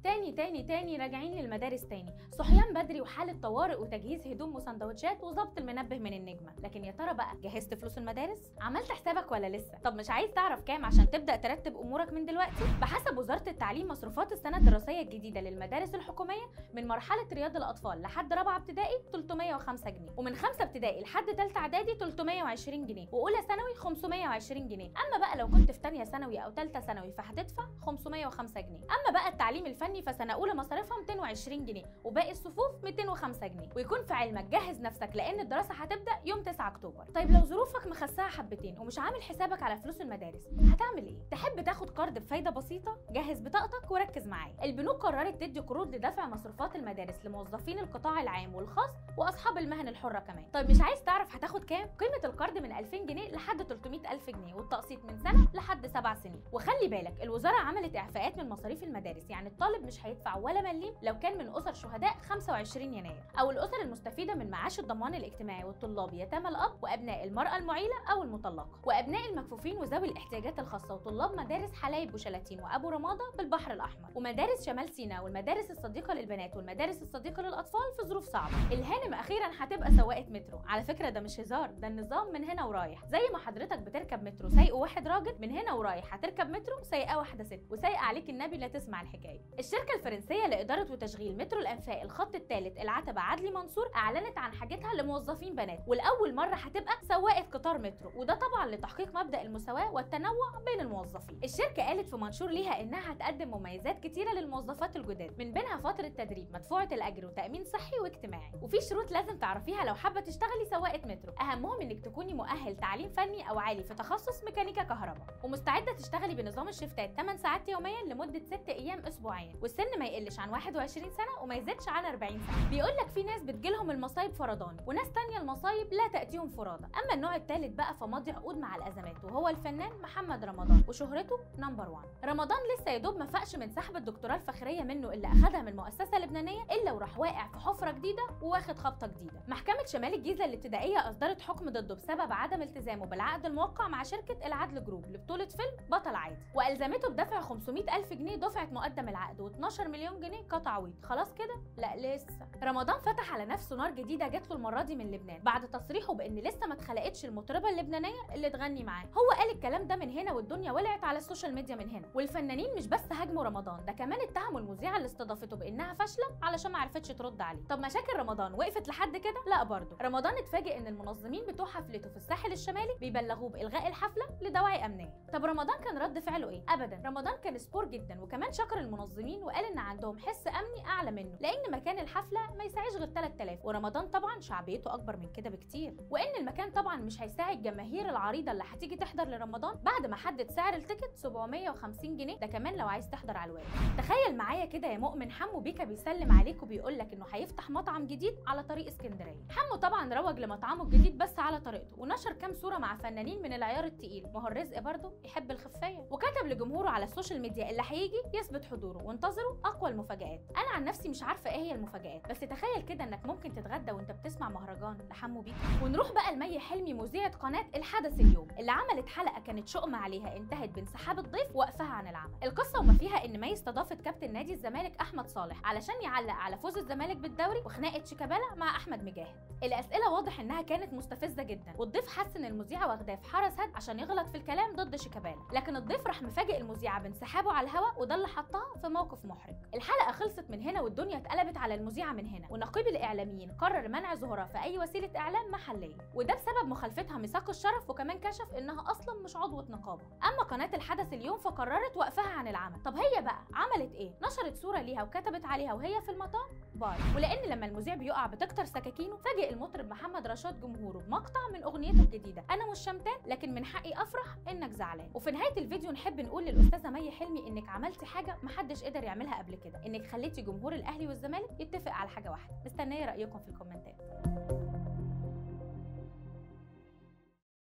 تاني تاني تاني راجعين للمدارس تاني صحيان بدري وحالة طوارئ وتجهيز هدوم وسندوتشات وظبط المنبه من النجمة لكن يا ترى بقى جهزت فلوس المدارس عملت حسابك ولا لسه طب مش عايز تعرف كام عشان تبدأ ترتب أمورك من دلوقتي بحسب وزارة التعليم مصروفات السنة الدراسية الجديدة للمدارس الحكومية من مرحلة رياض الأطفال لحد رابعة ابتدائي 305 جنيه ومن خمسة ابتدائي لحد تالتة إعدادي 320 جنيه وأولى ثانوي 520 جنيه أما بقى لو كنت في تانية ثانوي أو تالتة ثانوي فهتدفع 505 جنيه أما بقى التعليم الفني فسنة أولى مصاريفها 220 جنيه وباقي الصفوف 205 جنيه ويكون في علمك جهز نفسك لأن الدراسة هتبدأ يوم 9 أكتوبر طيب لو ظروفك مخساها حبتين ومش عامل حسابك على فلوس المدارس هتعمل إيه؟ تحب تاخد قرض بفايدة بسيطة؟ جهز بطاقتك وركز معايا البنوك قررت تدي قروض لدفع مصروفات المدارس لموظفين القطاع العام والخاص واصحاب المهن الحره كمان طيب مش عايز تعرف هتاخد كام قيمه القرض من 2000 جنيه لحد 300 الف جنيه والتقسيط من سنه لحد سبع سنين وخلي بالك الوزاره عملت اعفاءات من مصاريف المدارس يعني الطالب مش هيدفع ولا مليم لو كان من اسر شهداء 25 يناير او الاسر المستفيده من معاش الضمان الاجتماعي والطلاب يتامى الاب وابناء المراه المعيله او المطلقه وابناء المكفوفين وذوي الاحتياجات الخاصه وطلاب مدارس حلايب وشلاتين وابو رماده بالبحر الاحمر ومدارس شمال سيناء والمدارس الصديقه للبنات والمدارس الصديقه للاطفال في ظروف صعبه الهانم اخيرا هتبقى سواقه مترو على فكره ده مش هزار ده النظام من هنا ورايح زي ما حضرتك بتركب مترو سايقه واحد راجل من هنا ورايح هتركب مترو سايقه واحده ست وسايقه عليك النبي لا تسمع الحكايه الشركه الفرنسيه لاداره وتشغيل مترو الانفاق الخط الثالث العتبه عدلي منصور اعلنت عن حاجتها لموظفين بنات ولاول مره هتبقى سواقه قطار مترو وده طبعا لتحقيق مبدا المساواه والتنوع بين الموظفين الشركه قالت في منشور ليها انها هتقدم مميزات كتيره للموظفات الجداد من بينها فتره تدريب مدفوعه الاجر وتامين صحي واجتماعي وفي شروط لازم تعرفيها لو حابه تشتغلي سواقه مترو اهمهم انك تكوني مؤهل تعليم فني او عالي في تخصص ميكانيكا كهرباء ومستعده تشتغلي بنظام الشفتات 8 ساعات يوميا لمده 6 ايام اسبوعيا والسن ما يقلش عن 21 سنه وما يزيدش عن 40 سنه بيقول لك في ناس بتجيلهم المصايب فرداني وناس تانية المصايب لا تاتيهم فرادى اما النوع الثالث بقى فماضي عقود مع الازمات وهو الفنان محمد رمضان وشهرته نمبر 1 رمضان لسه يا دوب ما فاقش من سحب الدكتوراه الفخريه منه اللي اخدها من مؤسسه لبنانيه الا وراح واقع في حفره جديده وواخد خبطه جديده محكمه شمال الجيزه الابتدائيه اصدرت حكم ضده بسبب عدم التزامه بالعقد الموقع مع شركه العدل جروب لبطوله فيلم بطل عادي والزمته بدفع 500 الف جنيه دفعه مقدم العقد و12 مليون جنيه كتعويض خلاص كده لا لسه رمضان فتح على نفسه نار جديده جات له المره دي من لبنان بعد تصريحه بان لسه ما اتخلقتش المطربه اللبنانيه اللي تغني معاه هو قال الكلام ده من هنا والدنيا ولعت على السوشيال ميديا من هنا والفنانين مش بس هاجموا رمضان ده كمان اتهموا المذيعه اللي استضافته بانها فاشله علشان ما عرفتش ترد عليه طب مشاكل رمضان وقفت لحد كده لا برضه رمضان اتفاجئ ان المنظمين بتوع حفلته في الساحل الشمالي بيبلغوه بالغاء الحفله لدواعي امنيه طب رمضان كان رد فعله ايه ابدا رمضان كان سبور جدا وكمان شكر المنظمين وقال ان عندهم حس امني اعلى منه لان مكان الحفله ما يساعيش غير 3000 ورمضان طبعا شعبيته اكبر من كده بكتير وان المكان طبعا مش هيساعد الجماهير العريضه اللي هتيجي تحضر لرمضان بعد ما حدد سعر التيكت 750 جنيه ده كمان لو عايز تحضر على الواقع تخيل معايا كده يا مؤمن حمو بيكا بيسلم عليك وبيقول لك انه هيفتح مطعم جديد على طريق اسكندريه حمو طبعا روج لمطعمه الجديد بس على طريقته ونشر كام صوره مع فنانين من العيار التقيل ما هو الرزق برضه يحب الخفيه وكتب لجمهوره على السوشيال ميديا اللي هيجي يثبت حضوره وانتظروا اقوى المفاجآت انا عن نفسي مش عارفه ايه هي المفاجآت بس تخيل كده انك ممكن تتغدى وانت بتسمع مهرجان لحمو بيكا ونروح بقى لمي حلمي مذيعه قناه الحدث اليوم اللي عملت حلقه كانت شؤم عليها انتهت بانسحاب الضيف ووقفها عن العمل القصه وما فيها ان مي استضافت كابتن نادي الزمالك احمد صالح علشان يعلق على فوز الزمالك بالدوري وخناقه شيكابالا مع احمد مجاهد الاسئله واضح انها كانت مستفزه جدا والضيف حس ان المذيعه واخداه في حرس هد عشان يغلط في الكلام ضد شيكابالا لكن الضيف راح مفاجئ المذيعه بانسحابه على الهواء وده اللي حطها في موقف محرج الحلقه خلصت من هنا والدنيا اتقلبت على المذيعه من هنا ونقيب الاعلاميين قرر منع ظهورها في اي وسيله اعلام محليه وده بسبب مخالفتها ميثاق الشرف وكمان كشف انها اصلا مش عضوه نقابه اما قناه الحدث اليوم فقررت وقفها عن العمل طب هي بقى عملت ايه نشرت صوره ليها وكتبت عليها وهي في المطار باي ولان لما المذيع بيقع بتكتر سكاكينه فاجئ المطرب محمد رشاد جمهوره بمقطع من اغنيته الجديده انا مش شمتان لكن من حقي افرح انك زعلان وفي نهايه الفيديو نحب نقول للاستاذه مي حلمي انك عملتي حاجه محدش قدر يعملها قبل كده انك خليتي جمهور الاهلي والزمالك يتفق على حاجه واحده مستنيه رايكم في الكومنتات